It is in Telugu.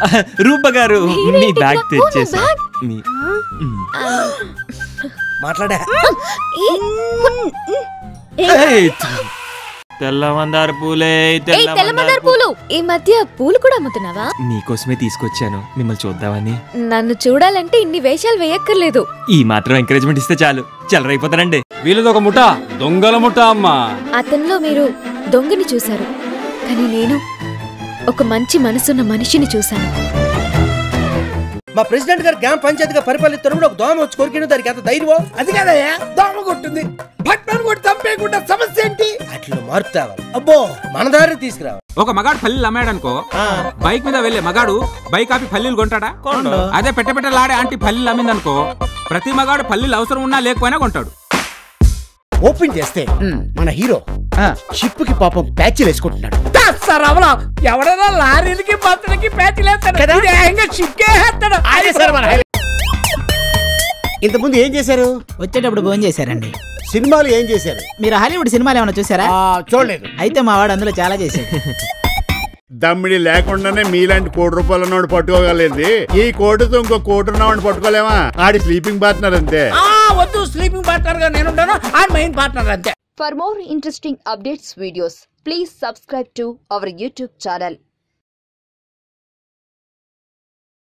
రూప గారు మీరేంటి మీ బ్యాగ్ ఇట్లా? ఓ, నా తెచ్చేసా బ్యాగ్. మీ మాట్లాడా ఏయ్, తెల్ల మందార పూలే ఏయ్ తెల్ల మందార పూలు ఈ మధ్య పూలు కూడా అమ్ముతున్నావా మీకోసమే తీసుకొచ్చాను మిమ్మల్ని చూద్దామని నన్ను చూడాలంటే ఇన్ని వేషాలు వేయక్కర్లేదు ఈ మాత్రం ఎంకరేజ్మెంట్ ఇస్తే చాలు చల్లరైపోతానండి వీళ్ళది ఒక ముఠ దొంగల ముఠ అమ్మా అతనిలో మీరు దొంగని చూశారు కానీ నేను ఒక మంచి మనసున్న మనిషిని చూశాను మా ప్రెసిడెంట్ గారు గ్రామ పంచాయతీగా పరిపాలిస్తున్నప్పుడు ఒక దోమ వచ్చి కొరికిన దానికి ఎంత ధైర్యం అది కదయ్యా దోమ కొట్టింది పట్నం కొట్టి చంపేయకుండా సమస్య ఏంటి అట్లా మార్పు తేవాలి అబ్బో మన దారి తీసుకురావాలి ఒక మగాడు పల్లీలు అమ్మాడనుకో బైక్ మీద వెళ్ళే మగాడు బైక్ ఆపి పల్లీలు కొంటాడా అదే పెట్ట పెట్టలాడే ఆంటీ పల్లీలు అమ్మిందనుకో ప్రతి మగాడు పల్లీలు అవసరం ఉన్నా లేకపోయినా కొంటాడు ఓపెన్ చేస్తే మన హీరో షిప్ కి పాపం ప్యాచ్లు వేసుకుంటున్నాడు అవలా ఎవడైనా లారీలకి బస్సులకి ప్యాచ్లేస్తాడు కదా? ఇది ఏకంగా చిక్కేస్తాడు అదే సార్ మన ఇంతకుముందు ఏం చేశారు వచ్చేటప్పుడు భోజనం చేశారండి సినిమాలు ఏం చేశారు మీరు హాలీవుడ్ సినిమాలు ఏమైనా చూసారా ఆ, చూడలేదు అయితే మా వాడు అందులో చాలా చేశాడు దమ్మిడి లేకుండానే మీలాంటి కోటి రూపాయలు ఉన్నవాడు పట్టుకోగలేదు ఈ కోటితో ఇంకో కోటి ఉన్నవాడిని పట్టుకోలేమా ఆడి స్లీపింగ్ పార్ట్నర్ అంతే ఆ, వద్దు స్లీపింగ్ పార్ట్నర్ గా నేనుంటాను ఆ మెయిన్ పార్ట్నర్ అంతే For more interesting updates videos, please subscribe to our YouTube channel.